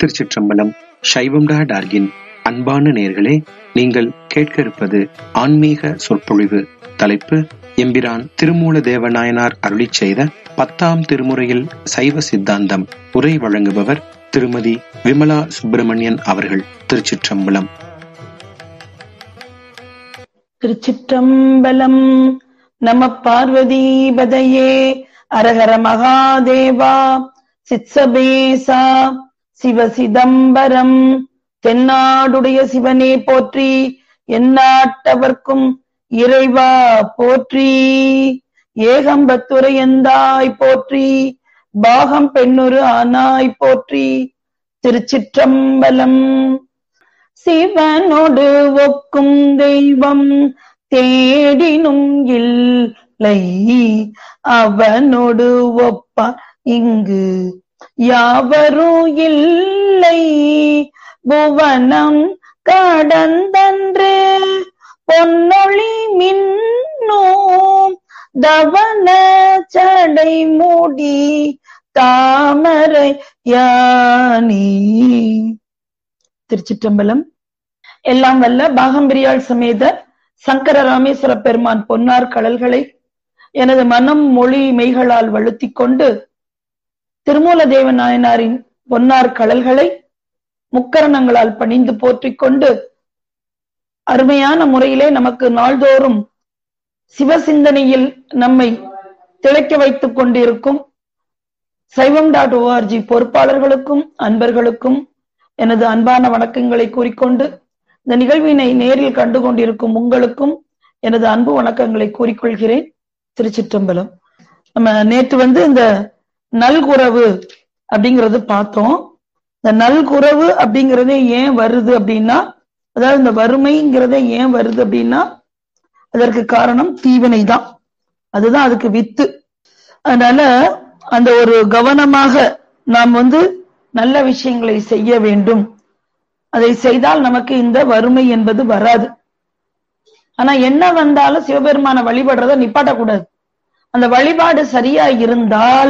திருச்சிற்றம்பலம் சைவம் டா டார்கின் அன்பான நேர்களே நீங்கள் கேட்க இருப்பது ஆன்மீக சொற்பொழிவு தலைப்பு எம்பிரான் திருமூல தேவநாயனார் அருளிச் செய்த பத்தாம் திருமுறையில் சைவ சித்தாந்தம் உரை வழங்குபவர் திருமதி விமலா சுப்பிரமணியன் அவர்கள் திருச்சிற்றம்பலம் திருச்சிற்றம்பலம் நம பார்வதீபதையே அரஹர மகாதேவா சித்சபேசா சிவ சிதம்பரம் தென்னாடுடைய சிவனே போற்றி எந்நாட்டவர்க்கும் இறைவா போற்றி ஏகம்பத்துரையந்தாய் போற்றி பாகம் பெண்ணுரு ஆனாய் போற்றி திருச்சிற்றம்பலம் சிவனோடு ஒக்கும் தெய்வம் தேடினும் இல்லை அவனோடு ஒப்பார் இங்கு யாவரும் இல்லை புவனம் கடந்தன்று பொன்னொழி மின்னும் தவன சடை மூடி தாமரை யானி திருச்சிற்றம்பலம் எல்லாம் வல்ல பாகம்பிரியாள் சமேத சங்கர ராமேஸ்வர பெருமான் பொன்னார் கடல்களை எனது மனம் மொழி மெய்களால் வழுத்திக் கொண்டு திருமூல தேவ நாயனாரின் பொன்னார் கடல்களை முக்கரணங்களால் பணிந்து போற்றிக் கொண்டு அருமையான முறையிலே நமக்கு நாள்தோறும் சிவசிந்தனையில் நம்மை திளைக்க வைத்துக் கொண்டிருக்கும் சைவம் டாட் ஓஆர்ஜி பொறுப்பாளர்களுக்கும் அன்பர்களுக்கும் எனது அன்பான வணக்கங்களை கூறிக்கொண்டு இந்த நிகழ்வினை நேரில் கண்டு கொண்டிருக்கும் உங்களுக்கும் எனது அன்பு வணக்கங்களை கூறிக்கொள்கிறேன் திருச்சிற்றம்பலம் நம்ம நேற்று வந்து இந்த நல்குறவு அப்படிங்கறது பார்த்தோம் இந்த நல்குறவு அப்படிங்கறதே ஏன் வருது அப்படின்னா அதாவது இந்த வறுமைங்கிறதே ஏன் வருது அப்படின்னா அதற்கு காரணம் தீவினை தான் அதுதான் அதுக்கு வித்து அதனால அந்த ஒரு கவனமாக நாம் வந்து நல்ல விஷயங்களை செய்ய வேண்டும் அதை செய்தால் நமக்கு இந்த வறுமை என்பது வராது ஆனா என்ன வந்தாலும் சிவபெருமான வழிபடுறத நிப்பாட்டக்கூடாது அந்த வழிபாடு சரியா இருந்தால்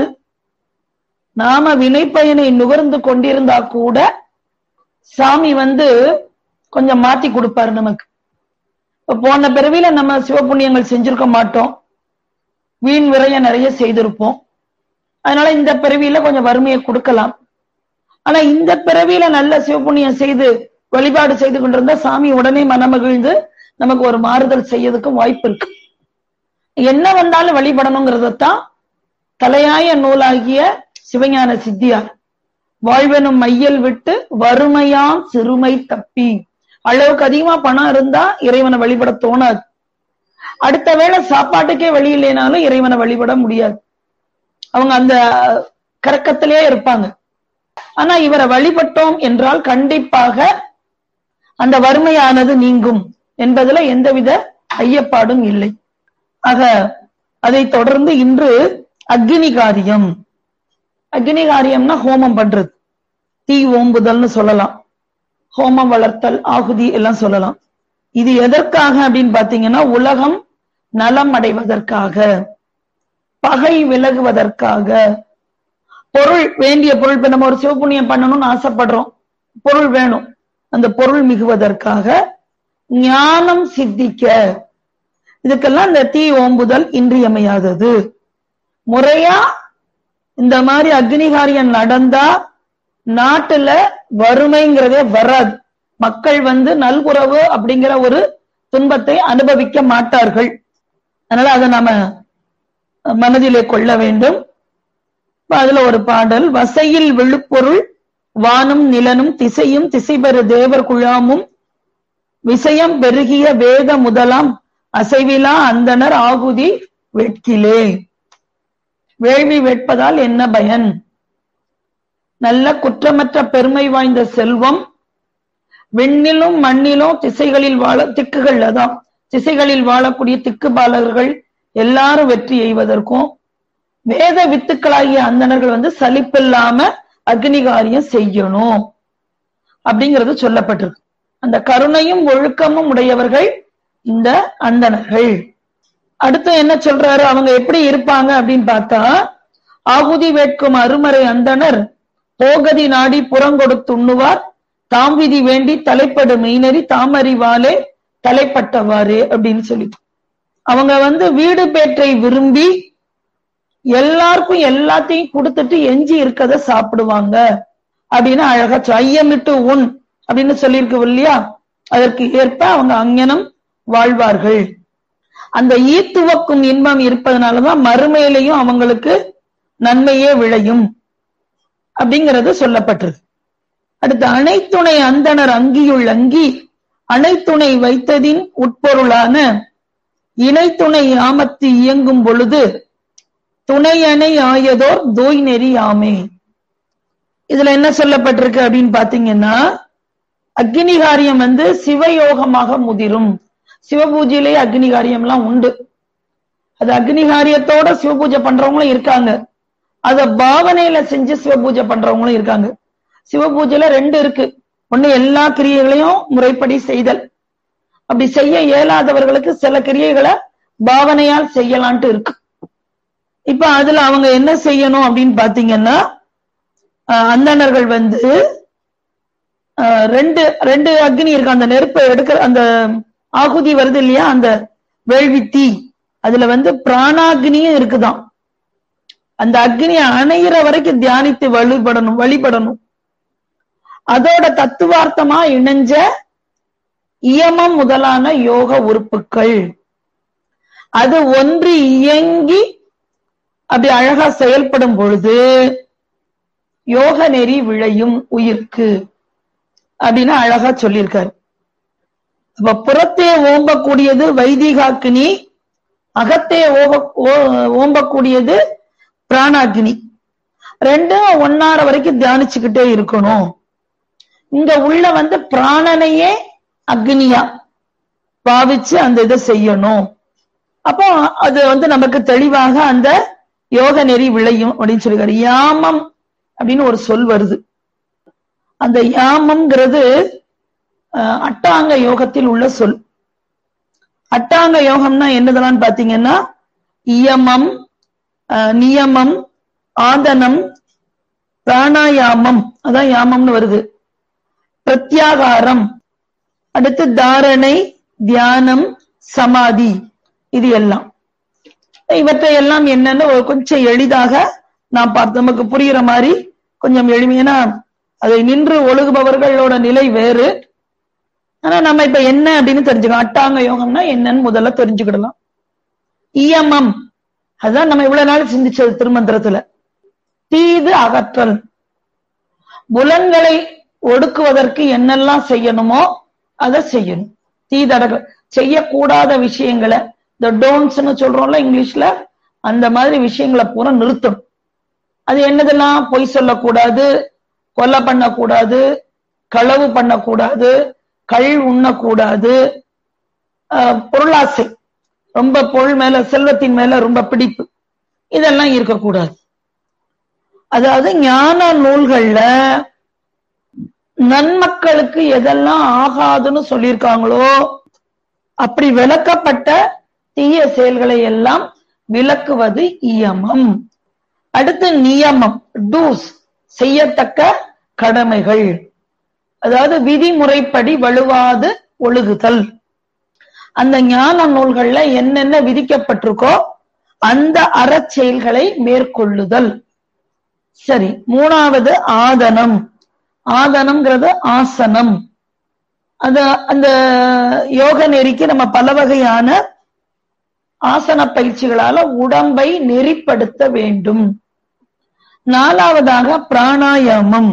நாம வினைப்பயனை நுகர்ந்து கொண்டிருந்தா கூட சாமி வந்து கொஞ்சம் மாத்தி கொடுப்பாரு நமக்கு இப்ப போன பிறவில நம்ம சிவபுண்ணியங்கள் செஞ்சிருக்க மாட்டோம் வீண் விரைய நிறைய செய்திருப்போம் அதனால இந்த பிறவியில கொஞ்சம் வறுமையை கொடுக்கலாம் ஆனா இந்த பிறவியில நல்ல சிவபுண்ணியம் செய்து வழிபாடு செய்து கொண்டிருந்தா சாமி உடனே மனமகிழ்ந்து நமக்கு ஒரு மாறுதல் செய்யறதுக்கும் வாய்ப்பு இருக்கு என்ன வந்தாலும் வழிபடணுங்கிறதான் தலையாய நூலாகிய சிவஞான சித்தியார் வாழ்வெனும் மையல் விட்டு வறுமையாம் சிறுமை தப்பி அளவுக்கு அதிகமா பணம் இருந்தா இறைவனை வழிபட தோணாது அடுத்த வேளை சாப்பாட்டுக்கே வழி இல்லைனாலும் இறைவனை வழிபட முடியாது அவங்க அந்த கறக்கத்திலேயே இருப்பாங்க ஆனா இவரை வழிபட்டோம் என்றால் கண்டிப்பாக அந்த வறுமையானது நீங்கும் என்பதுல எந்தவித ஐயப்பாடும் இல்லை ஆக அதை தொடர்ந்து இன்று அக்னி காரியம் அக்னி காரியம்னா ஹோமம் பண்றது தீ ஓம்புதல்னு சொல்லலாம் ஹோமம் வளர்த்தல் ஆகுதி எல்லாம் சொல்லலாம் இது எதற்காக அப்படின்னு பாத்தீங்கன்னா உலகம் நலம் அடைவதற்காக பகை விலகுவதற்காக பொருள் வேண்டிய பொருள் இப்ப நம்ம ஒரு சிவபுண்ணியம் பண்ணணும்னு ஆசைப்படுறோம் பொருள் வேணும் அந்த பொருள் மிகுவதற்காக ஞானம் சித்திக்க இதுக்கெல்லாம் இந்த தீ ஓம்புதல் இன்றியமையாதது முறையா இந்த மாதிரி அக்னிகாரியம் நடந்தா நாட்டுல வறுமைங்கிறதே வராது மக்கள் வந்து நல்குறவு அப்படிங்கிற ஒரு துன்பத்தை அனுபவிக்க மாட்டார்கள் அதனால அதை நாம மனதிலே கொள்ள வேண்டும் அதுல ஒரு பாடல் வசையில் விழுப்பொருள் வானும் நிலனும் திசையும் திசைபெறு தேவர் குழாமும் விசயம் பெருகிய வேத முதலாம் அசைவிலா அந்தனர் ஆகுதி வெட்கிலே வேள்வி வெட்பதால் என்ன பயன் நல்ல குற்றமற்ற பெருமை வாய்ந்த செல்வம் விண்ணிலும் மண்ணிலும் திசைகளில் வாழ திக்குகள் அதான் திசைகளில் வாழக்கூடிய திக்கு பாலகர்கள் எல்லாரும் வெற்றி எய்வதற்கும் வேத வித்துக்களாகிய அந்தணர்கள் வந்து சலிப்பில்லாம அக்னிகாரியம் செய்யணும் அப்படிங்கிறது சொல்லப்பட்டிருக்கு அந்த கருணையும் ஒழுக்கமும் உடையவர்கள் இந்த அந்தணர்கள் அடுத்து என்ன சொல்றாரு அவங்க எப்படி இருப்பாங்க அப்படின்னு பார்த்தா ஆகுதி வேட்கும் அருமறை அந்தனர் போகதி நாடி புறங்கொடுத்துண்ணுவார் தாம் விதி வேண்டி தலைப்படு மெய்நெறி தாமறிவாலே தலைப்பட்டவாறு அப்படின்னு சொல்லிட்டு அவங்க வந்து வீடு பேற்றை விரும்பி எல்லாருக்கும் எல்லாத்தையும் கொடுத்துட்டு எஞ்சி இருக்கத சாப்பிடுவாங்க அப்படின்னு அழகா சொ- ஐயமிட்டு உண் அப்படின்னு சொல்லியிருக்கு இல்லையா அதற்கு ஏற்ப அவங்க அங்ஙனம் வாழ்வார்கள் அந்த ஈத்துவக்கும் இன்பம் இருப்பதனாலதான் மறுமையிலையும் அவங்களுக்கு நன்மையே விளையும் அப்படிங்கிறது சொல்லப்பட்டிருக்கு அடுத்து அனைத்துணை அந்தணர் அங்கியுள் அங்கி அனைத்துணை வைத்ததின் உட்பொருளான இணைத்துணை ஆமத்து இயங்கும் பொழுது துணையணை ஆயதோர் தோய் நெறி ஆமே இதுல என்ன சொல்லப்பட்டிருக்கு அப்படின்னு பாத்தீங்கன்னா அக்னிகாரியம் வந்து சிவயோகமாக முதிரும் சிவபூஜையிலே அக்னிகாரியம் எல்லாம் உண்டு அது அக்னிகாரியத்தோட சிவபூஜை பண்றவங்களும் இருக்காங்க அத பாவனையில செஞ்சு சிவபூஜை பண்றவங்களும் இருக்காங்க சிவபூஜையில ரெண்டு இருக்கு ஒண்ணு எல்லா கிரியைகளையும் முறைப்படி செய்தல் அப்படி செய்ய இயலாதவர்களுக்கு சில கிரியைகளை பாவனையால் செய்யலான்ட்டு இருக்கு இப்ப அதுல அவங்க என்ன செய்யணும் அப்படின்னு பாத்தீங்கன்னா அஹ், அந்தணர்கள் வந்து அஹ், ரெண்டு ரெண்டு அக்னி இருக்கு அந்த நெருப்பை எடுக்கிற அந்த ஆகுதி வருது இல்லையா அந்த வேள்வி தீ அதுல வந்து பிராணாக்னியும் இருக்குதாம் அந்த அக்னி அணையிற வரைக்கும் தியானித்து வழிபடணும் வழிபடணும் அதோட தத்துவார்த்தமா இணைஞ்ச இயமம் முதலான யோக உறுப்புக்கள் அது ஒன்று இயங்கி அப்படி அழகா செயல்படும் பொழுது யோக நெறி விளையும் உயிர்க்கு அப்படின்னு அழகா சொல்லியிருக்காரு அப்ப புறத்தே ஓம்பக்கூடியது வைதிகாக்கினி அகத்தே ஓப ஓ- ஓம்பக்கூடியது பிராணாக்கினி ரெண்டும் ஒன்னார வரைக்கும் தியானிச்சுக்கிட்டே இருக்கணும் இங்க உள்ள வந்து பிராணனையே அக்னியா பாவிச்சு அந்த இதை செய்யணும் அப்போ அது வந்து நமக்கு தெளிவாக அந்த யோக நெறி விளையும் அப்படின்னு சொல்லிருக்காரு யாமம் அப்படின்னு ஒரு சொல் வருது அந்த யாமம்ங்கிறது அஹ், அட்டாங்க யோகத்தில் உள்ள சொல் அட்டாங்க யோகம்னா என்னதெல்லாம் பாத்தீங்கன்னா இயமம் அஹ், நியமம் ஆதனம் பிராணாயாமம் அதான் யாமம்னு வருது பிரத்யாகாரம் அடுத்து தாரணை தியானம் சமாதி இது எல்லாம் இவற்றை எல்லாம் என்னன்னு ஒரு கொஞ்சம் எளிதாக நான் பார்த்து நமக்கு புரியுற மாதிரி கொஞ்சம் எளிமையான அதை நின்று ஒழுகுபவர்களோட நிலை வேறு ஆனா நம்ம இப்ப என்ன அப்படின்னு தெரிஞ்சுக்கலாம் அட்டாங்க யோகம்னா என்னன்னு முதல்ல தெரிஞ்சுக்கிடலாம் இயமம் அதுதான் நம்ம இவ்வளவு நாள் சிந்திச்சது திருமந்திரத்துல தீது அகற்றல் புலன்களை ஒடுக்குவதற்கு என்னெல்லாம் செய்யணுமோ அதை செய்யணும் தீதடக செய்யக்கூடாத விஷயங்களை இந்த டோன்ஸ்னு சொல்றோம்ல இங்கிலீஷ்ல அந்த மாதிரி விஷயங்களை பூரா நிறுத்தணும் அது என்னதெல்லாம் பொய் சொல்லக்கூடாது கொலை பண்ணக்கூடாது களவு பண்ணக்கூடாது கள் உண்ணக்கூடாது ஆஹ் பொருளாசை ரொம்ப பொருள் மேல செல்வத்தின் மேல ரொம்ப பிடிப்பு இதெல்லாம் இருக்கக்கூடாது அதாவது ஞான நூல்கள்ல நன்மக்களுக்கு எதெல்லாம் ஆகாதுன்னு சொல்லியிருக்காங்களோ அப்படி விளக்கப்பட்ட தீய செயல்களை எல்லாம் விளக்குவது இயமம் அடுத்து நியமம் டூஸ் செய்யத்தக்க கடமைகள் அதாவது விதிமுறைப்படி வலுவாது ஒழுகுதல் அந்த ஞான நூல்கள்ல என்னென்ன விதிக்கப்பட்டிருக்கோ அந்த அறச்செயல்களை மேற்கொள்ளுதல் சரி மூணாவது ஆதனம் ஆதனம்ங்கிறது ஆசனம் அது அந்த யோக நெறிக்கு நம்ம பல வகையான ஆசன பயிற்சிகளால உடம்பை நெறிப்படுத்த வேண்டும் நாலாவதாக பிராணாயாமம்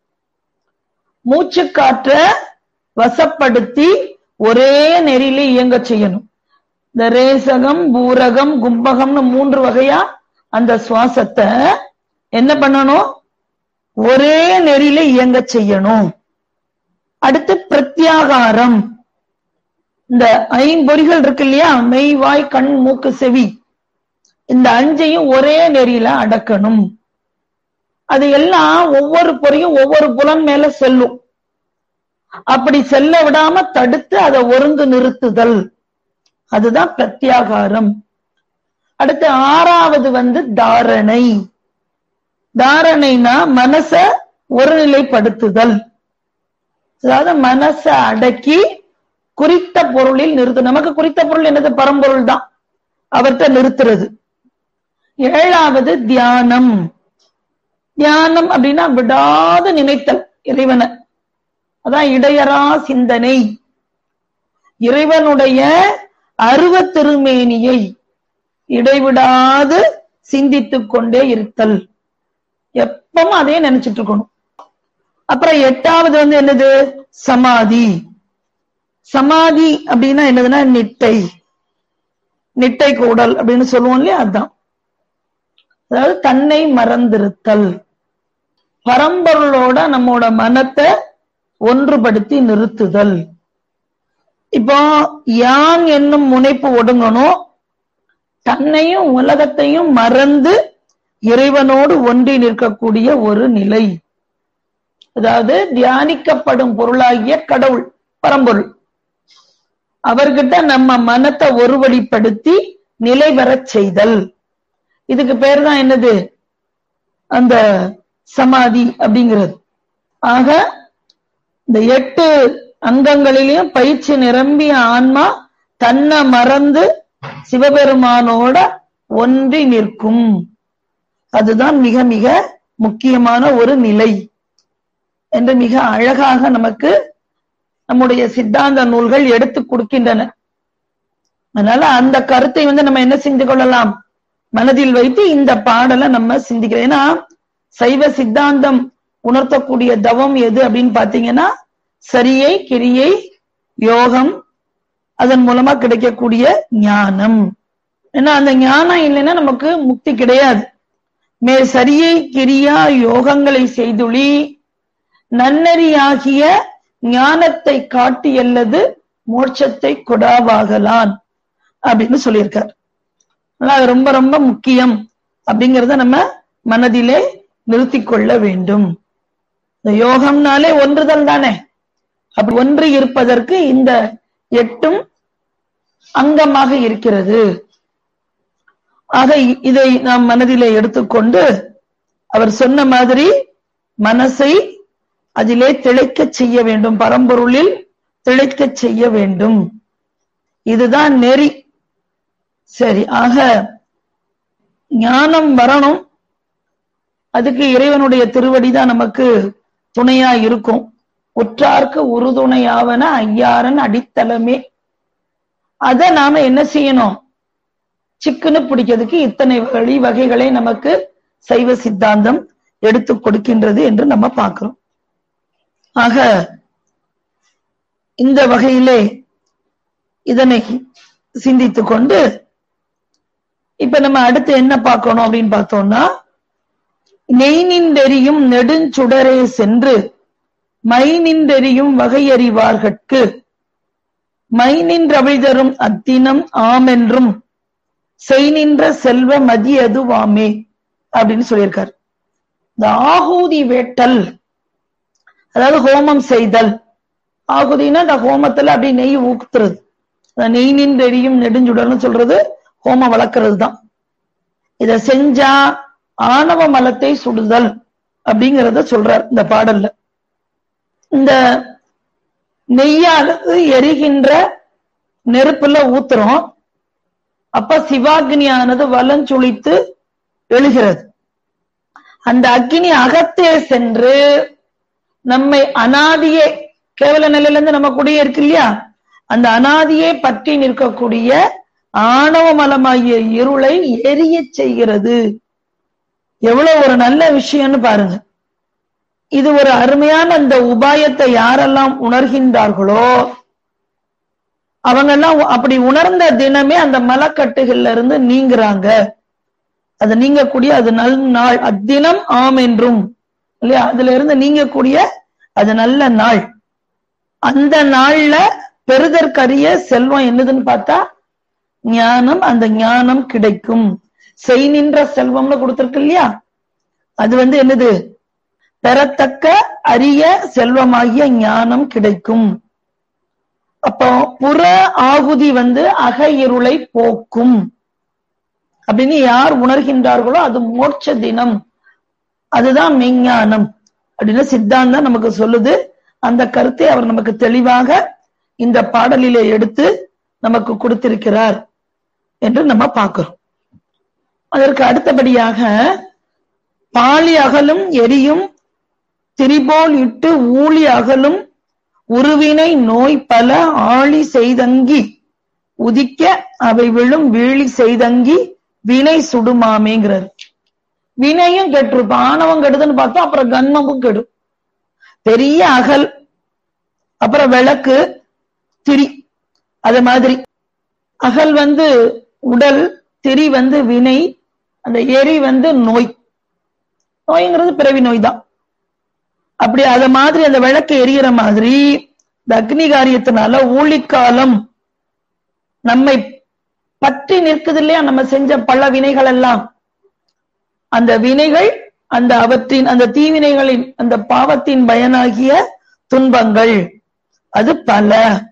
மூச்சுக்காற்ற வசப்படுத்தி ஒரே நெறியில இயங்க செய்யணும் இந்த ரேசகம் பூரகம் கும்பகம்னு மூன்று வகையா அந்த சுவாசத்தை என்ன பண்ணணும் ஒரே நெறியில இயங்க செய்யணும் அடுத்து பிரத்யாகாரம் இந்த ஐம்பொறிகள் இருக்கு இல்லையா மெய் வாய் கண் மூக்கு செவி இந்த அஞ்சையும் ஒரே நெறியில அடக்கணும் அது எல்லாம் ஒவ்வொரு பொறியும் ஒவ்வொரு புலன் மேல செல்லும் அப்படி செல்ல விடாம தடுத்து அதை ஒருங்கு நிறுத்துதல் அதுதான் பிரத்யாகாரம் அடுத்து ஆறாவது வந்து தாரணை தாரணைனா மனச ஒருநிலைப்படுத்துதல் அதாவது மனசை அடக்கி குறித்த பொருளில் நிறுத்து நமக்கு குறித்த பொருள் என்னது பரம்பொருள் தான் அவர்கிட்ட நிறுத்துறது ஏழாவது தியானம் தியானம் அப்படின்னா விடாது நினைத்தல் இறைவனை அதான் இடையறா சிந்தனை இறைவனுடைய அருவ திருமேனியை இடைவிடாது சிந்தித்துக் கொண்டே இருத்தல் எப்பவும் அதே நினைச்சிட்டு இருக்கணும் அப்புறம் எட்டாவது வந்து என்னது சமாதி சமாதி அப்படின்னா என்னதுன்னா நிட்டை நிட்டை கூடல் அப்படின்னு சொல்லுவோம் இல்லையா அதுதான் அதாவது தன்னை மறந்திருத்தல் பரம்பொருளோட நம்மோட மனத்தை ஒன்றுபடுத்தி நிறுத்துதல் இப்போ யான் என்னும் முனைப்பு ஒடுங்கணும் தன்னையும் உலகத்தையும் மறந்து இறைவனோடு ஒன்றி நிற்கக்கூடிய ஒரு நிலை அதாவது தியானிக்கப்படும் பொருளாகிய கடவுள் பரம்பொருள் அவர்கிட்ட நம்ம மனத்தை ஒருவழிப்படுத்தி நிலை பெறச் செய்தல் இதுக்கு பேர் தான் என்னது அந்த சமாதி அப்படிங்கிறது ஆக இந்த எட்டு அங்கங்களிலையும் பயிற்சி நிரம்பிய ஆன்மா தன்னை மறந்து சிவபெருமானோட ஒன்றி நிற்கும் அதுதான் மிக மிக முக்கியமான ஒரு நிலை என்று மிக அழகாக நமக்கு நம்முடைய சித்தாந்த நூல்கள் எடுத்து கொடுக்கின்றன அதனால அந்த கருத்தை வந்து நம்ம என்ன செஞ்சு கொள்ளலாம் மனதில் வைத்து இந்த பாடலை நம்ம சிந்திக்கிறோம் ஏன்னா சைவ சித்தாந்தம் உணர்த்தக்கூடிய தவம் எது அப்படின்னு பாத்தீங்கன்னா சரியை கிரியை யோகம் அதன் மூலமா கிடைக்கக்கூடிய ஞானம் ஏன்னா அந்த ஞானம் இல்லைன்னா நமக்கு முக்தி கிடையாது மே சரியை கிரியா யோகங்களை செய்துளி நன்னறியாகிய ஞானத்தை காட்டி அல்லது மோட்சத்தை கொடாவாகலான் அப்படின்னு சொல்லியிருக்கார் அது ரொம்ப ரொம்ப முக்கியம் அப்படிங்கிறத நம்ம மனதிலே நிறுத்தி கொள்ள வேண்டும் இந்த யோகம்னாலே ஒன்றுதல் தானே அப்படி ஒன்று இருப்பதற்கு இந்த எட்டும் அங்கமாக இருக்கிறது ஆக இதை நாம் மனதிலே எடுத்துக்கொண்டு அவர் சொன்ன மாதிரி மனசை அதிலே திளைக்க செய்ய வேண்டும் பரம்பொருளில் திளைக்க செய்ய வேண்டும் இதுதான் நெறி சரி ஆக ஞானம் வரணும் அதுக்கு இறைவனுடைய திருவடி தான் நமக்கு துணையா இருக்கும் உற்றார்க்கு உறுதுணையாவன ஐயாரன் அடித்தளமே அத நாம என்ன செய்யணும் சிக்குன்னு பிடிக்கிறதுக்கு இத்தனை வழி வகைகளை நமக்கு சைவ சித்தாந்தம் எடுத்து கொடுக்கின்றது என்று நம்ம பார்க்கிறோம் ஆக இந்த வகையிலே இதனை சிந்தித்துக் கொண்டு இப்ப நம்ம அடுத்து என்ன பார்க்கணும் அப்படின்னு பார்த்தோம்னா நெய் நின்றெறியும் நெடுஞ்சுடரே சென்று மை நின்றெறியும் வகையறிவார்கட்கு மை நின்றவிழ்தரும் அத்தினம் ஆமென்றும் செய் நின்ற செல்வ மதியதுவாமே அப்படின்னு சொல்லியிருக்கார் இந்த ஆகூதி வேட்டல் அதாவது ஹோமம் செய்தல் ஆகுதினா அந்த ஹோமத்துல அப்படி நெய் ஊக்குத்துறது நெய் நின்றெறியும் நெடுஞ்சுடர்னு சொல்றது ஹோமம் வளர்க்கறது தான் இத செஞ்சா ஆணவ மலத்தை சுடுதல் அப்படிங்கறத சொல்றார் இந்த பாடல்ல இந்த நெய்யானது எரிகின்ற நெருப்புல ஊத்துறோம் அப்ப சிவாக்னியானது வலஞ்சுழித்து எழுகிறது அந்த அக்னி அகத்தே சென்று நம்மை அனாதியே கேவல நிலையில இருந்து நம்ம கூடயே இருக்கு இல்லையா அந்த அனாதியே பற்றி நிற்கக்கூடிய ஆணவ மலமாகிய இருளை எரிய செய்கிறது எவ்வளவு ஒரு நல்ல விஷயம்னு பாருங்க இது ஒரு அருமையான அந்த உபாயத்தை யாரெல்லாம் உணர்கின்றார்களோ அவங்க எல்லாம் அப்படி உணர்ந்த தினமே அந்த மலக்கட்டுகள்ல இருந்து நீங்குறாங்க அது நீங்கக்கூடிய அது நல் நாள் அத்தினம் ஆம் என்றும் இல்லையா அதுல இருந்து நீங்கக்கூடிய அது நல்ல நாள் அந்த நாள்ல பெறுதற்கரிய செல்வம் என்னதுன்னு பார்த்தா ஞானம் அந்த ஞானம் கிடைக்கும் செய் நின்ற செல்வம்னு கொடுத்திருக்கு இல்லையா அது வந்து என்னது பெறத்தக்க அரிய செல்வமாகிய ஞானம் கிடைக்கும் அப்போ புற ஆகுதி வந்து அக இருளை போக்கும் அப்படின்னு யார் உணர்கின்றார்களோ அது மோட்ச தினம் அதுதான் மெஞ்ஞானம் அப்படின்னு சித்தாந்தம் நமக்கு சொல்லுது அந்த கருத்தை அவர் நமக்கு தெளிவாக இந்த பாடலிலே எடுத்து நமக்கு கொடுத்திருக்கிறார் என்று நம்ம பார்க்கிறோம் அதற்கு அடுத்தபடியாக பாலி அகலும் எரியும் திரிபோல் இட்டு ஊழி அகலும் உருவினை நோய் பல ஆழி செய்தங்கி உதிக்க அவை விழும் வீழி செய்தங்கி வினை சுடுமாமேங்கிறார் வினையும் கெட்டிருப்பான் ஆணவம் கெடுதுன்னு பார்த்தா அப்புறம் கன்மமும் கெடும் பெரிய அகல் அப்புறம் விளக்கு திரி அது மாதிரி அகல் வந்து உடல் திரி வந்து வினை அந்த எரி வந்து நோய் நோய்ங்கிறது பிறவி நோய் தான் அப்படி அத மாதிரி அந்த விளக்கு எரியற மாதிரி இந்த அக்னி காரியத்தினால ஊழிக்காலம் நம்மை பற்றி நிற்குது இல்லையா நம்ம செஞ்ச பல வினைகள் எல்லாம் அந்த வினைகள் அந்த அவற்றின் அந்த தீவினைகளின் அந்த பாவத்தின் பயனாகிய துன்பங்கள் அது பல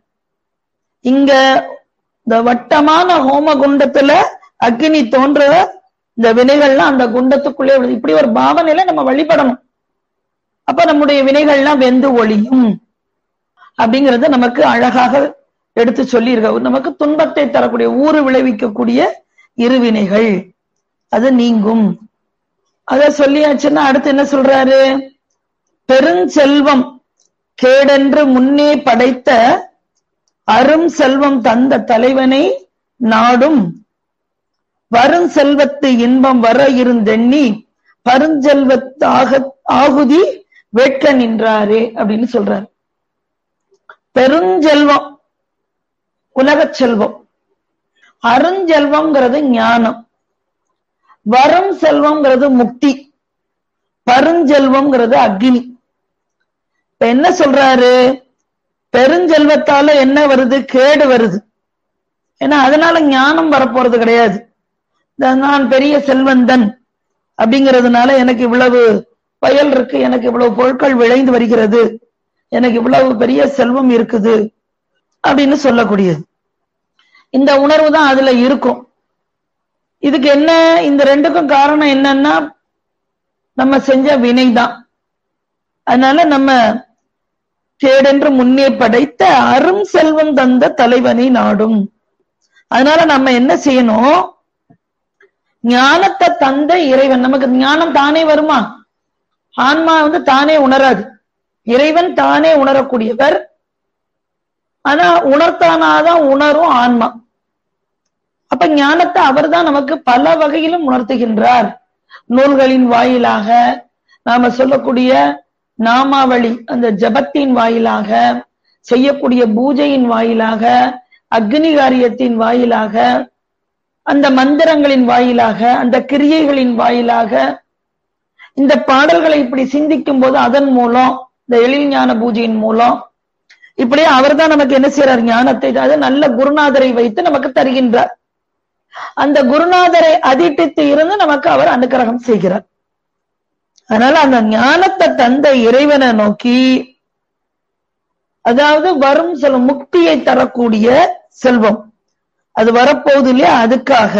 இங்க இந்த வட்டமான ஹோம குண்டத்துல அக்னி தோன்ற இந்த வினைகள்லாம் அந்த குண்டத்துக்குள்ளே விழுது இப்படி ஒரு பாவனையில நம்ம வழிபடணும் அப்ப நம்முடைய வினைகள்லாம் வெந்து ஒளியும் அப்படிங்கறத நமக்கு அழகாக எடுத்து சொல்லி இருக்க நமக்கு துன்பத்தை தரக்கூடிய ஊறு விளைவிக்கக்கூடிய இருவினைகள் அது நீங்கும் அத சொல்லியாச்சுன்னா அடுத்து என்ன சொல்றாரு பெருஞ்செல்வம் கேடென்று முன்னே படைத்த அரும் செல்வம் தந்த தலைவனை நாடும் வரும் செல்வத்து இன்பம் வர இருந்தெண்ணி பருஞ்செல்வத்தாக ஆகுதி வேட்க நின்றாரே அப்படின்னு சொல்றாரு பெருஞ்செல்வம் உலகச் செல்வம் அருஞ்செல்வம்ங்கிறது ஞானம் வரும் செல்வம்ங்கிறது முக்தி பருஞ்செல்வம்ங்கிறது அக்னி இப்ப என்ன சொல்றாரு பெருஞ்செல்வத்தால என்ன வருது கேடு வருது ஏன்னா அதனால ஞானம் வரப்போறது கிடையாது நான் பெரிய செல்வந்தன் அப்படிங்கிறதுனால எனக்கு இவ்வளவு வயல் இருக்கு எனக்கு இவ்வளவு பொருட்கள் விளைந்து வருகிறது எனக்கு இவ்வளவு பெரிய செல்வம் இருக்குது அப்படின்னு சொல்லக்கூடியது இந்த உணர்வு தான் அதுல இருக்கும் இதுக்கு என்ன இந்த ரெண்டுக்கும் காரணம் என்னன்னா நம்ம செஞ்ச வினை தான் அதனால நம்ம கேடென்று முன்னே படைத்த அரும் செல்வம் தந்த தலைவனை நாடும் அதனால நம்ம என்ன செய்யணும் ஞானத்தை தந்த இறைவன் நமக்கு ஞானம் தானே வருமா ஆன்மா வந்து தானே உணராது இறைவன் தானே உணரக்கூடியவர் ஆனா உணர்த்தானாதான் உணரும் ஆன்மா அப்ப ஞானத்தை அவர் தான் நமக்கு பல வகையிலும் உணர்த்துகின்றார் நூல்களின் வாயிலாக நாம சொல்லக்கூடிய நாமாவளி அந்த ஜபத்தின் வாயிலாக செய்யக்கூடிய பூஜையின் வாயிலாக அக்னி காரியத்தின் வாயிலாக அந்த மந்திரங்களின் வாயிலாக அந்த கிரியைகளின் வாயிலாக இந்த பாடல்களை இப்படி சிந்திக்கும் போது அதன் மூலம் இந்த எழில் ஞான பூஜையின் மூலம் இப்படியே அவர் தான் நமக்கு என்ன செய்யறார் ஞானத்தை அது நல்ல குருநாதரை வைத்து நமக்கு தருகின்றார் அந்த குருநாதரை அதிட்டித்து இருந்து நமக்கு அவர் அனுக்கிரகம் செய்கிறார் அதனால அந்த ஞானத்தை தந்த இறைவனை நோக்கி அதாவது வரும் செல்வம் முக்தியை தரக்கூடிய செல்வம் அது வரப்போகுது இல்லையா அதுக்காக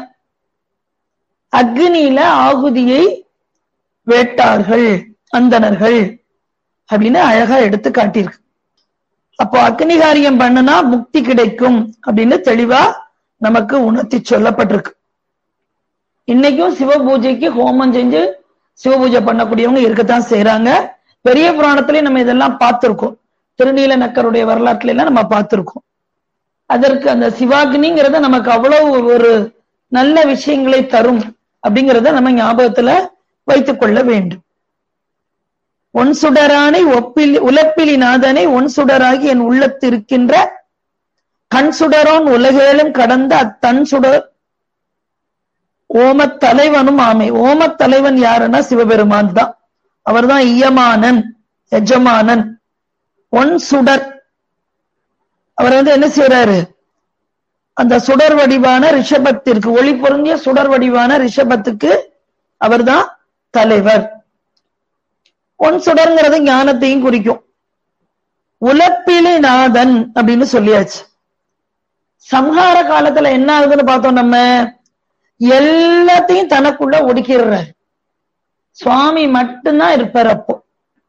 அக்னியில ஆகுதியை வேட்டார்கள் அந்தணர்கள் அப்படின்னு அழகா எடுத்து காட்டியிருக்கு அப்போ அக்னி காரியம் பண்ணுனா முக்தி கிடைக்கும் அப்படின்னு தெளிவா நமக்கு உணர்த்தி சொல்லப்பட்டிருக்கு இன்னைக்கும் சிவ பூஜைக்கு ஹோமம் செஞ்சு சிவ பூஜை பண்ணக்கூடியவங்க இருக்கத்தான் செய்யறாங்க பெரிய புராணத்திலேயே நம்ம இதெல்லாம் பார்த்திருக்கோம் திருநீல நக்கருடைய வரலாற்றுல எல்லாம் நம்ம பார்த்திருக்கோம் அதற்கு அந்த சிவாக்னிங்கிறத நமக்கு அவ்வளவு ஒரு நல்ல விஷயங்களை தரும் அப்படிங்கிறத நம்ம ஞாபகத்துல வைத்துக் கொள்ள வேண்டும் ஒன் சுடரானை ஒப்பில் உலப்பிலி நாதனை ஒன் சுடராகி என் உள்ளத்திருக்கின்ற கண் சுடரோன் உலகேலும் கடந்த அத்தன் சுடர் ஓமத் தலைவனும் ஆமை ஓமத் தலைவன் யாருன்னா சிவபெருமான் தான் அவர் தான் இயமானன் எஜமானன் ஒன் சுடர் அவர் வந்து என்ன செய்யறாரு அந்த சுடர் வடிவான ரிஷபத்திற்கு ஒளி பொருந்திய சுடர் வடிவான ரிஷபத்துக்கு அவர்தான் தலைவர் ஒன் சுடர்ங்கிறது ஞானத்தையும் குறிக்கும் உலப்பிலி நாதன் அப்படின்னு சொல்லியாச்சு சம்ஹார காலத்துல என்ன ஆகுதுன்னு பார்த்தோம் நம்ம எல்லாத்தையும் தனக்குள்ள ஒடுக்கிடுறாரு சுவாமி மட்டும்தான் இருப்பார் அப்போ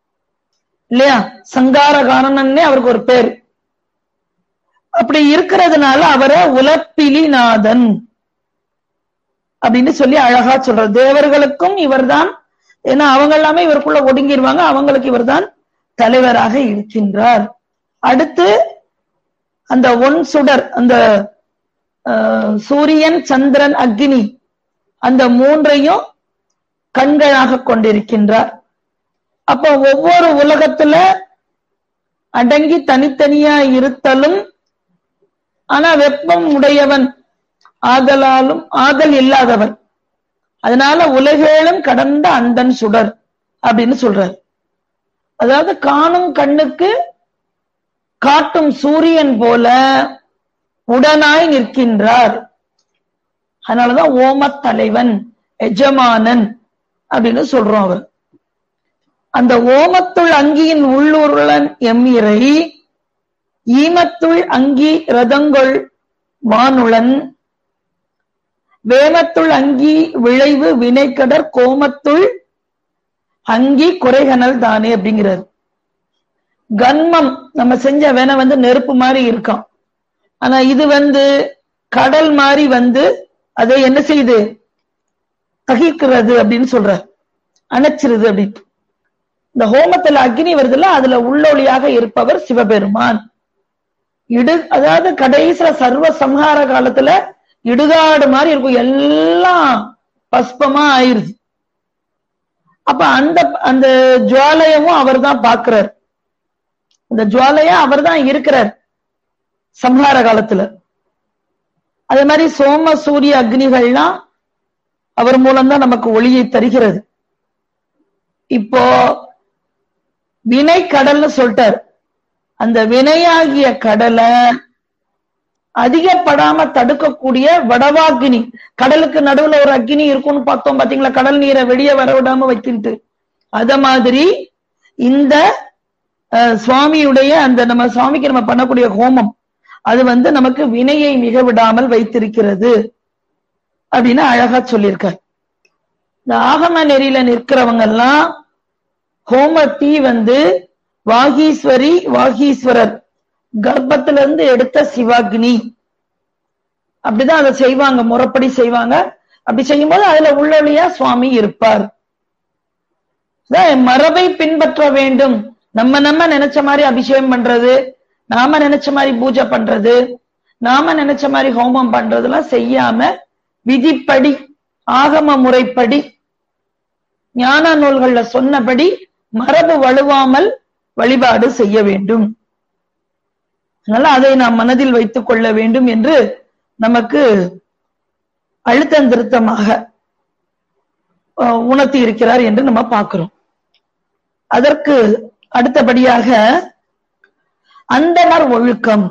இல்லையா சங்கார காரணன்னே அவருக்கு ஒரு பேர் அப்படி இருக்கிறதுனால அவரை உலப்பிலிநாதன் அப்படின்னு சொல்லி அழகா சொல்றார் தேவர்களுக்கும் இவர்தான் ஏன்னா அவங்க எல்லாமே இவருக்குள்ள ஒடுங்கிடுவாங்க அவங்களுக்கு இவர்தான் தலைவராக இருக்கின்றார் அடுத்து அந்த ஒன் சுடர் அந்த அஹ், சூரியன் சந்திரன் அக்னி அந்த மூன்றையும் கண்களாக கொண்டிருக்கின்றார் அப்ப ஒவ்வொரு உலகத்துல அடங்கி தனித்தனியா இருத்தலும் ஆனா வெப்பம் உடையவன் ஆதலாலும் ஆதல் இல்லாதவன் அதனால உலகேழும் கடந்த அந்தன் சுடர் அப்படின்னு சொல்றார் அதாவது காணும் கண்ணுக்கு காட்டும் சூரியன் போல உடனாய் நிற்கின்றார் அதனாலதான் ஓமத் தலைவன் எஜமானன் அப்படின்னு சொல்றோம் அவர் அந்த ஓமத்துள் அங்கியின் உள்ளூருளன் எம்மிரை ஈமத்துள் அங்கி ரதங்கொள் வானுளன் வேமத்துள் அங்கி விளைவு வினைக்கடற் கோமத்துள் அங்கி குறைகனல் தானே அப்படிங்கிறார் கன்மம் நம்ம செஞ்ச வேனை வந்து நெருப்பு மாதிரி இருக்கும் ஆனா இது வந்து கடல் மாதிரி வந்து அதை என்ன செய்யுது தகிக்கிறது அப்படின்னு சொல்ற அணைச்சிருது அப்படின்னு இந்த ஹோமத்துல அக்னி வருதுல்ல அதுல உள்ளொளியாக இருப்பவர் சிவபெருமான் இடு அதாவது கடைசியில சர்வ சம்ஹார காலத்துல இடுகாடு மாதிரி இருக்கும் எல்லாம் பஸ்பமா ஆயிருது அப்ப அந்த அந்த ஜுவாலயமும் அவர் தான் பாக்குறார் அந்த ஜுவாலையா அவர் தான் இருக்கிறார் சம்ஹார காலத்துல அதே மாதிரி சோம சூரிய அக்னிகள்லாம் அவர் மூலம்தான் நமக்கு ஒளியை தருகிறது இப்போ வினை கடல்னு சொல்லிட்டார் அந்த வினையாகிய கடலை அதிகப்படாம தடுக்கக்கூடிய வடவாக்கினி கடலுக்கு நடுவுல ஒரு அக்னி இருக்கும்னு பார்த்தோம் பாத்தீங்களா கடல் நீரை வெளியே வர விடாம வைக்கிட்டு அத மாதிரி இந்த அஹ், சுவாமியுடைய அந்த நம்ம சுவாமிக்கு நம்ம பண்ணக்கூடிய ஹோமம் அது வந்து நமக்கு வினையை மிக விடாமல் வைத்திருக்கிறது அப்படின்னு அழகா சொல்லியிருக்கார் இந்த ஆகம நெறியில நிற்கிறவங்க எல்லாம் ஹோம தீ வந்து வாகீஸ்வரி வாகீஸ்வரர் கர்ப்பத்துல இருந்து எடுத்த சிவாக்னி அப்படிதான் அதை செய்வாங்க முறைப்படி செய்வாங்க அப்படி செய்யும்போது அதுல உள்ளொளியா சுவாமி இருப்பார் அதான் மரபை பின்பற்ற வேண்டும் நம்ம நம்ம நினைச்ச மாதிரி அபிஷேகம் பண்றது நாம நினைச்ச மாதிரி பூஜை பண்றது நாம நினைச்ச மாதிரி ஹோமம் பண்றதெல்லாம் செய்யாம விதிப்படி ஆகம முறைப்படி ஞான நூல்கள்ல சொன்னபடி மரபு வலுவாமல் வழிபாடு செய்ய வேண்டும் அதனால அதை நாம் மனதில் வைத்துக் கொள்ள வேண்டும் என்று நமக்கு அழுத்தம் திருத்தமாக அஹ், உணர்த்தி இருக்கிறார் என்று நம்ம பார்க்கிறோம் அதற்கு அடுத்தபடியாக அந்தனர் ஒழுக்கம்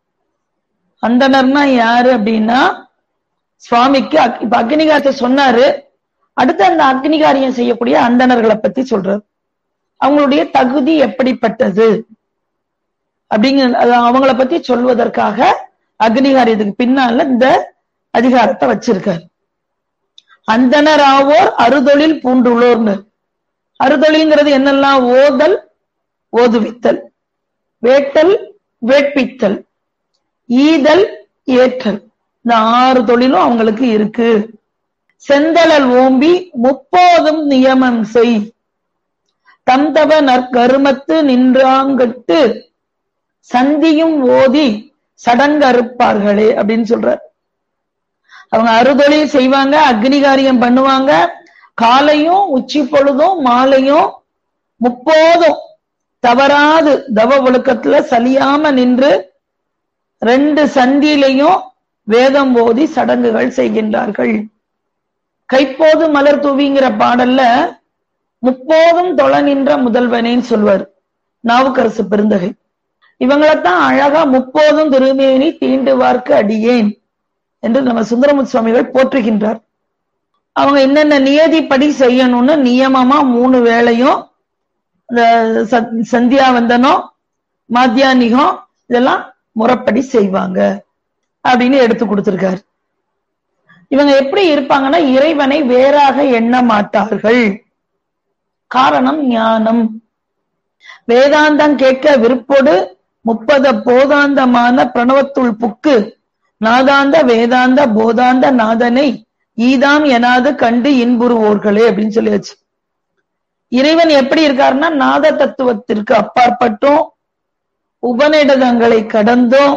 அந்தனர்னா யாரு அப்படின்னா சுவாமிக்கு அக்- இப்ப அக்னிகாரத்தை சொன்னாரு அடுத்து அந்த அக்னிகாரியம் செய்யக்கூடிய அந்தணர்களை பத்தி சொல்றாரு அவங்களுடைய தகுதி எப்படிப்பட்டது அப்படிங்கிற அது அவங்கள பத்தி சொல்வதற்காக அக்னிகாரியத்துக்கு பின்னால இந்த அதிகாரத்தை வச்சிருக்காரு அந்தணராவோர் அறுதொழில் பூண்டுள்ளோர்னு அறுதொழில்ங்கிறது என்னெல்லாம் ஓதல் ஓதுவித்தல் வேட்டல் வேட்பித்தல் ஈதல் ஏற்றல் இந்த ஆறு தொழிலும் அவங்களுக்கு இருக்கு செந்தழல் ஓம்பி முப்போதும் நியமம் செய் தந்தவ நற்கருமத்து நின்றாங்கட்டு சந்தியும் ஓதி சடங்கறுப்பார்களே அப்படின்னு சொல்றார் அவங்க அறுதொழில் செய்வாங்க அக்னிகாரியம் பண்ணுவாங்க காலையும் உச்சி பொழுதும் மாலையும் முப்போதும் தவறாது தவ ஒழுக்கத்துல சலியாம நின்று ரெண்டு சந்தியிலையும் வேதம் ஓதி சடங்குகள் செய்கின்றார்கள் கைப்போது மலர் தூவிங்கிற பாடல்ல முப்போதும் தொழ நின்ற முதல்வனேன்னு சொல்வார் நாவுக்கரசு பெருந்தகை இவங்களைத்தான் அழகா முப்போதும் திருமேனி தீண்டுவார்க்கு அடியேன் என்று நம்ம சுந்தரமுத்து சுவாமிகள் போற்றுகின்றார் அவங்க என்னென்ன நியதிப்படி செய்யணும்னு நியமமா மூணு வேளையும் இந்த சத்- சந்தியாவந்தனம் மாத்தியானிகம் இதெல்லாம் முறைப்படி செய்வாங்க அப்படின்னு எடுத்து கொடுத்திருக்காரு இவங்க எப்படி இருப்பாங்கன்னா இறைவனை வேறாக எண்ண மாட்டார்கள் காரணம் ஞானம் வேதாந்தம் கேட்க விருப்போடு முப்பத போதாந்தமான பிரணவத்துள் புக்கு நாதாந்த வேதாந்த போதாந்த நாதனை ஈதாம் எனாது கண்டு இன்புறுவோர்களே அப்படின்னு சொல்லியாச்சு இறைவன் எப்படி இருக்காருன்னா நாத தத்துவத்திற்கு அப்பாற்பட்டும் உபநிடதங்களை கடந்தும்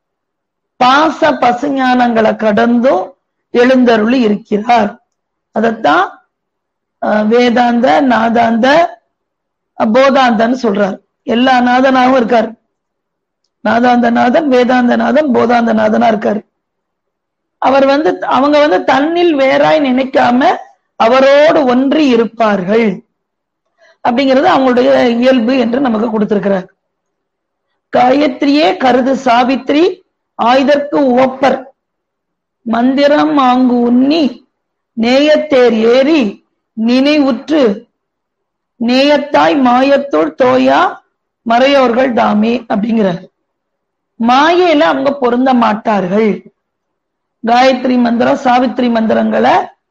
பாச பசுஞானங்களை கடந்தும் எழுந்தருளி இருக்கிறார் அதத்தான் அஹ், வேதாந்த நாதாந்த அஹ், போதாந்தன்னு சொல்றார் எல்லா நாதனாகவும் இருக்கார் நாதாந்த நாதன் வேதாந்த நாதன் போதாந்த நாதனா இருக்காரு அவர் வந்து அவங்க வந்து தன்னில் வேறாய் நினைக்காம அவரோடு ஒன்றி இருப்பார்கள் அப்படிங்கிறது அவங்களுடைய இயல்பு என்று நமக்கு கொடுத்திருக்கிறார் காயத்ரியே கருது சாவித்ரி ஆயுதற்கு உவப்பர் மந்திரம் ஆங்கு உண்ணி நேயத்தேர் ஏறி நினைவுற்று நேயத்தாய் மாயத்துள் தோயா மறையோர்கள் தாமே அப்படிங்கிறார் மாயையில அவங்க பொருந்த மாட்டார்கள் காயத்ரி மந்திரம் சாவித்ரி மந்திரங்களை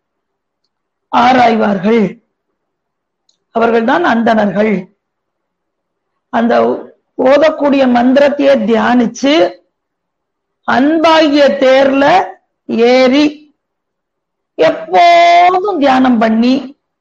ஆராய்வார்கள் அவர்கள்தான் அந்தணர்கள் அந்த ஓதக்கூடிய மந்திரத்தையே தியானிச்சு அன்பாகிய தேர்ல ஏறி எப்போதும் தியானம் பண்ணி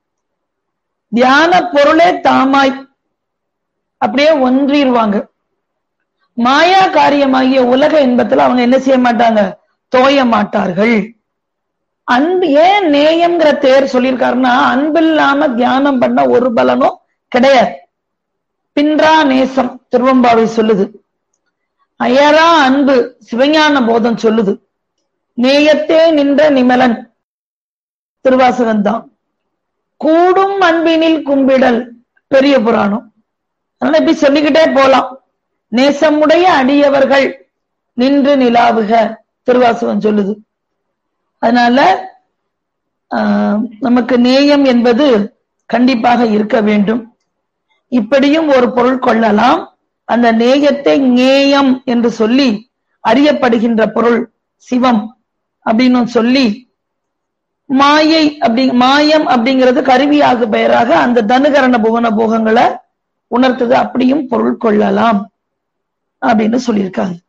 தியான பொருளே தாமாய் அப்படியே ஒன்றிடுவாங்க மாயா காரியமாகிய உலக இன்பத்துல அவங்க என்ன செய்ய மாட்டாங்க தோய மாட்டார்கள் அன்பு ஏன் நேயம்ங்கிற தேர் சொல்லியிருக்காருன்னா அன்பு இல்லாம தியானம் பண்ண ஒரு பலனும் கிடையாது பின்றா நேசம் திருவம்பாவை சொல்லுது அயரா அன்பு சிவஞான போதம் சொல்லுது நேயத்தே நின்ற நிமலன் திருவாசகம் தான் கூடும் அன்பினில் கும்பிடல் பெரிய புராணம் அதனால இப்படி சொல்லிக்கிட்டே போலாம் நேசமுடைய அடியவர்கள் நின்று நிலாவுக திருவாசகம் சொல்லுது அதனால ஆஹ், நமக்கு நேயம் என்பது கண்டிப்பாக இருக்க வேண்டும் இப்படியும் ஒரு பொருள் கொள்ளலாம் அந்த நேயத்தை ஞேயம் என்று சொல்லி அறியப்படுகின்ற பொருள் சிவம் அப்படின்னு சொல்லி மாயை அப்படி மாயம் அப்படிங்கிறது கருவியாக பெயராக அந்த தனுகரண புவன போகங்களை உணர்த்துது அப்படியும் பொருள் கொள்ளலாம் அப்படின்னு சொல்லியிருக்காங்க